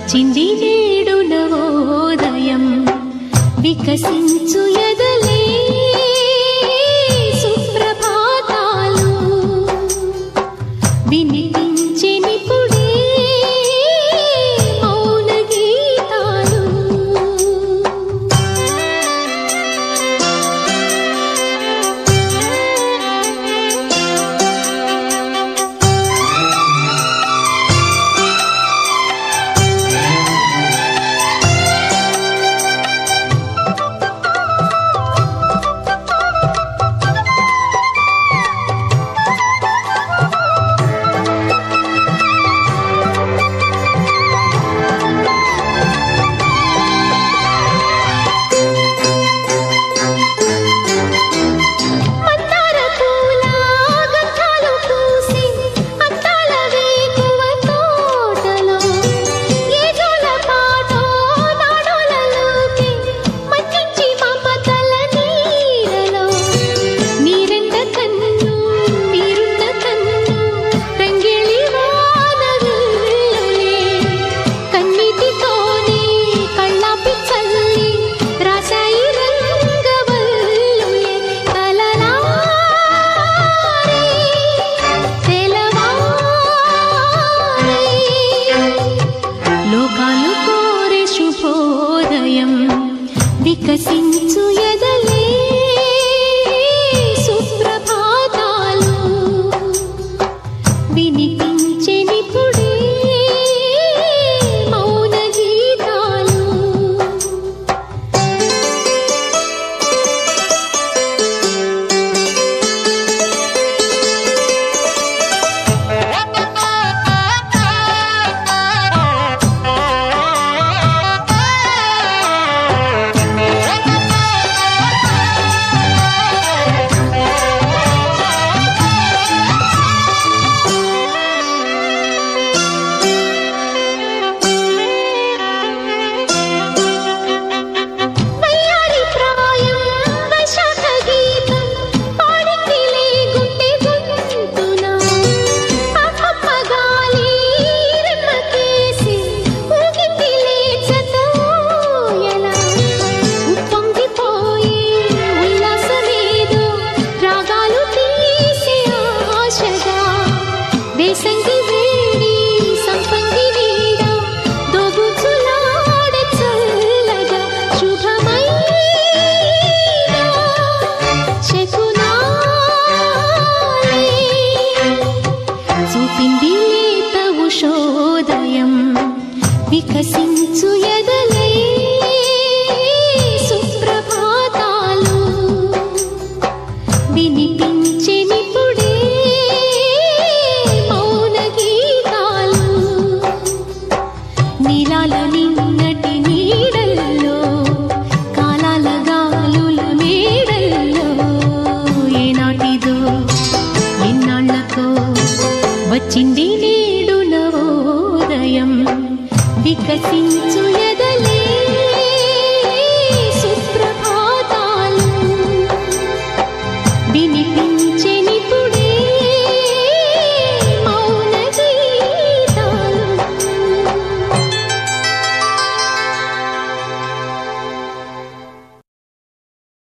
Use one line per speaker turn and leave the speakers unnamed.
వచ్చింది నేడు నవోదయం వికసించు ఎదలే సుప్రభాతాలు వినిపించెనిపుడే మౌన గీతాలు మందార పూల గంధాలు పూసి అందాల వేకువ తోటలో ఏ జోల పాటో నాడోలలోకి మచ్చించి మమతల నీరలో నీరెండ కన్ను నీరున్న కన్ను రంగిళి వానవిల్లులే కన్నీటితోనే కళ్ళాపి చల్లి రాసాయి రంగవల్లులే తలలారే తెలవారే లోకాలు కోరే శుభోదయం వికసించు ఎదలే సుప్రభాతాలు వినిపించెనిపుడే మౌన గీతాలు వయ్యారి ప్రాయం వైశాఖ గీతం పాడిందిలే గుండె గొంతున అమ్మమ్మ గాలి రెమ్మకేసి ఊగిందిలే చతోయల ఉప్పొంగిపోయే ఉల్లాసమేదో రాగాలు తీసే ఆశగా దేశంగి వేడి సంపంగి వీడ దోబుచులాడ చల్లగా శుభమైన శకునాలే చూపింది లేత ఉషోదయం వికసించు ఎదలే సుప్రభాతాలు వినిపించెనిపుడే మౌన గీతాలు నీలాల నిన్నటి నీడల్లో కాలాల గాలుల మేడల్లో ఏనాటిదో ఎన్నాళ్ళకో వచ్చింది నేడు నవోదయం వికసించు ఎదలే సుప్రభాతాలు వినిపించెనిపుడే